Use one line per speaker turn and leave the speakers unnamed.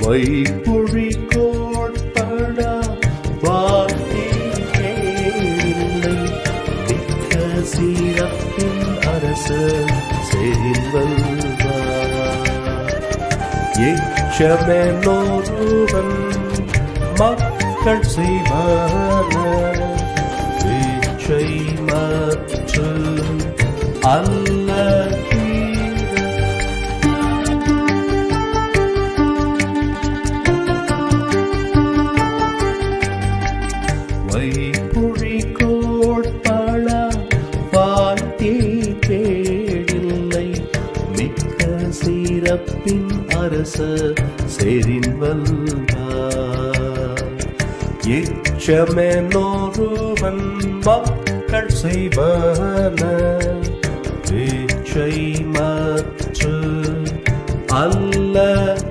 வைப்புழி கோட்படா வார்த்தை இல்லை மிக்க சீரத்தின் அரசர் செல்வல்வார் எச்சமெனோருவன் மக்கள் செய்வான இச்சை மற்று அல்ல தீர வைப்புழி கோட்பள வாழ்த்தி கேடில்லை மிக்க சிறப்பின் அரச செரின் வந்தார் எச்சமெனோருவன் மக்கள் செய்வன இச்சை மற்று அல்ல